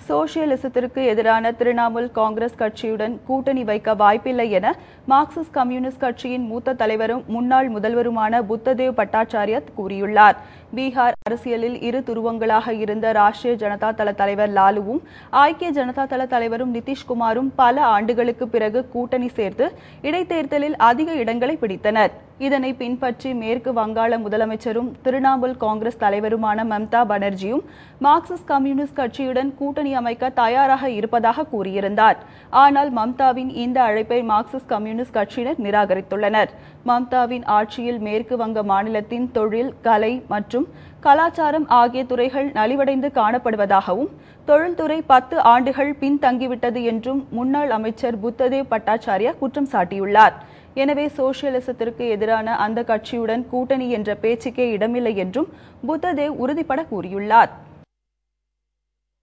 சோசியலிசத்திற்கு எதிரான திரிணாமுல் காங்கிரஸ் கட்சியுடன் கூட்டணி வைக்க வாய்ப்பில்லை என மார்க்சிஸ்ட் கம்யூனிஸ்ட் கட்சியின் மூத்த தலைவரும் முன்னாள் முதல்வருமான புத்ததேவ் பட்டாச்சார்யா கூறியுள்ளார் பீகார் அரசியலில் இரு துருவங்களாக இருந்த ராஷ்டிரிய ஜனதா தள தலைவர் லாலுவும் ஐக்கிய ஜனதா தள தலைவரும் நிதிஷ்குமாரும் பல ஆண்டுகளுக்கு பிறகு கூட்டணி சேர்த்து இடைத்தேர்தலில் அதிக இடங்களை பிடித்தனர் இதனை பின்பற்றி மேற்கு வங்காள முதலமைச்சரும் திரிணாமுல் காங்கிரஸ் தலைவருமான மம்தா பானர்ஜியும் மார்க்சிஸ்ட் கம்யூனிஸ்ட் கட்சியுடன் கூட்டணி அமைக்க தயாராக இருப்பதாக கூறியிருந்தார் ஆனால் மம்தாவின் இந்த அழைப்பை மார்க்சிஸ்ட் கம்யூனிஸ்ட் கட்சியினர் நிராகரித்துள்ளனர் மம்தாவின் ஆட்சியில் மேற்கு வங்க மாநிலத்தின் தொழில் கலை மற்றும் கலாச்சாரம் ஆகிய துறைகள் நலிவடைந்து காணப்படுவதாகவும் தொழில்துறை பத்து ஆண்டுகள் பின்தங்கிவிட்டது என்றும் முன்னாள் அமைச்சர் புத்ததேவ் பட்டாச்சார்யா குற்றம் சாட்டியுள்ளார் எனவே சோசியலிசத்திற்கு எதிரான அந்த கட்சியுடன் கூட்டணி என்ற பேச்சுக்கே இடமில்லை என்றும் புத்ததேவ் உறுதிபட கூறியுள்ளார்